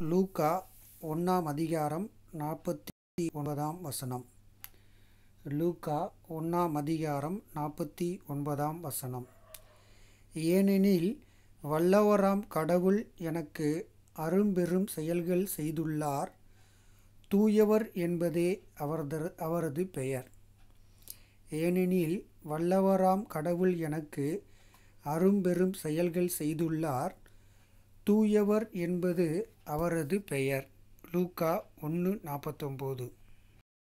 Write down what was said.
லூக்கா ஒன்றாம் அதிகாரம் நாற்பத்தி ஒன்பதாம் வசனம் லூக்கா ஒன்றாம் அதிகாரம் நாற்பத்தி ஒன்பதாம் வசனம் ஏனெனில் வல்லவராம் கடவுள் எனக்கு அரும்பெரும் செயல்கள் செய்துள்ளார் தூயவர் என்பதே அவரது அவரது பெயர் ஏனெனில் வல்லவராம் கடவுள் எனக்கு அரும்பெரும் செயல்கள் செய்துள்ளார் தூயவர் என்பது அவரது பெயர் லூக்கா ஒன்று நாற்பத்தொம்போது